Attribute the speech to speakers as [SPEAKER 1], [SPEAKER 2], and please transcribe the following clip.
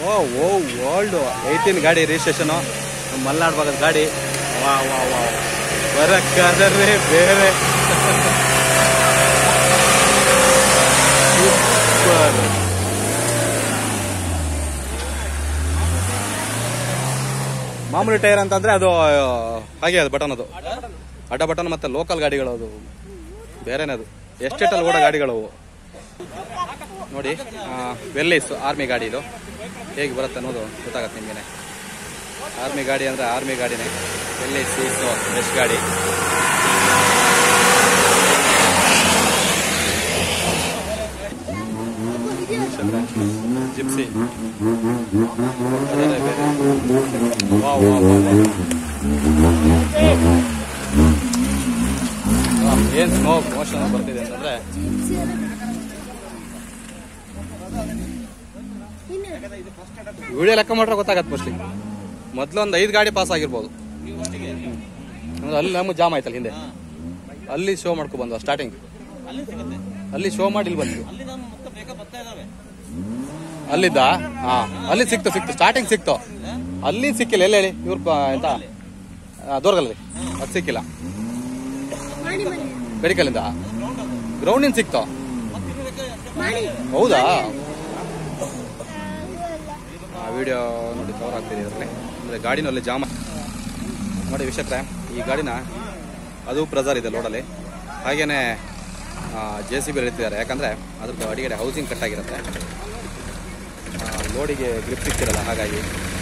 [SPEAKER 1] ಓ ಓ old eighteen ಗಾಡಿ registration Malnad ಭಾಗದ ಗಾಡಿ ವಾ ವಾ ವಾ ಬರಕ್ಕಾದ್ರೆ ಬೇರೆ ಸೂಪರ್ ಮಾಮೂಲಿ ಟೈರ್ ಅಂತಂದ್ರೆ ಅದು ಹಾಗೆ ಅದು ಬಟನ್ ಅದು ಅಡ್ಡ ಬಟನ್ ಮತ್ತೆ ಲೋಕಲ್ ಗಾಡಿಗಳು ಅದು ಬೇರೆನೇ ಅದು ಎಸ್ಟೇಟಲ್ಲಿ ಓಡೋ ಗಾಡಿಗಳು ಅವು ನೋಡಿ ವೆಲ್ಲಿಸ್ ಆರ್ಮಿ ಗಾಡಿ ಇದು ಹೇಗೆ ಬರುತ್ತೆ ಅನ್ನೋದು ಗೊತ್ತಾಗತ್ತೆ ನಿಮಗೆ ಆರ್ಮಿ ಗಾಡಿ ಅಂದ್ರೆ ಆರ್ಮಿ ಗಾಡಿನೇ ವೆಲ್ಲಿಸ್ ಈಸು ಬೆಸ್ಟ್ ಗಾಡಿ ಜಿಪ್ಸಿ ಅದರೇ ಬೇರೆ. ವಾ, ವಾ, ವಾ, ವಾ. ವಾ, ಏನ್ ಸ್ಮೋಕ್ ಮೋಷನ್ ಬರ್ತಿದೆ ಅಂತಂದ್ರೆ ವಿಡಿಯೋ ಲೆಕ್ಕ ಮಾಡ್ರೆ ಗೊತ್ತಾಗತ್ತೆ ಮೋಸ್ಟ್ಲಿ ಮೊದ್ಲು ಒಂದು ಐದು ಗಾಡಿ ಪಾಸ್ ಆಗಿರ್ಬೋದು ಅಂದ್ರೆ ಅಲ್ಲಿ ನಮಗೆ ಜಾಮ್ ಆಯ್ತಲ್ಲ ಹಿಂದೆ ಅಲ್ಲಿ ಶೋ ಮಾಡ್ಕೊ ಬಂದ್ವ ಸ್ಟಾರ್ಟಿಂಗ್ ಅಲ್ಲಿ ಶೋ ಮಾಡಿ ಇಲ್ಲಿ ಬಂದ್ವಿ ಅಲ್ಲಿದ್ದ ಹಾ ಅಲ್ಲಿ ಸಿಕ್ತು ಸಿಕ್ತು ಸ್ಟಾರ್ಟಿಂಗ್ ಸಿಕ್ತು ಅಲ್ಲಿ ಸಿಕ್ಕಿಲ್ಲ ಎಲ್ಲಿ ಹೇಳಿ ಇವ್ರ ಎಂತ ದೋರ್ಗಲ್ಲಿ ಅದು ಸಿಕ್ಕಿಲ್ಲ ಮೆಡಿಕಲಿಂದ ಗ್ರೌಂಡಿಂದ ಸಿಕ್ತು ಹೌದಾ ಆ ವಿಡಿಯೋ ನೋಡಿ ಕವರ್ ಆಗ್ತಿದೆ ಇದರಲ್ಲಿ ಅಂದರೆ ಗಾಡಿನಲ್ಲಿ ಜಾಮ ನೋಡಿ ವಿಷಯ ಈ ಗಾಡಿನ ಅದು ಪ್ರೆಸರ್ ಇದೆ ಲೋಡಲ್ಲಿ ಹಾಗೇನೆ ಜೆ ಸಿ ಬಿ ಎಳಿತಿದ್ದಾರೆ ಯಾಕಂದರೆ ಅದ್ರದ್ದು ಅಡಿಗಡೆ ಹೌಸಿಂಗ್ ಕಟ್ ಆಗಿರುತ್ತೆ ಆ, ಲೋಡಿಗೆ ಗ್ರಿಪ್ ಸಿಕ್ತಿರಲ್ಲ ಹಾಗಾಗಿ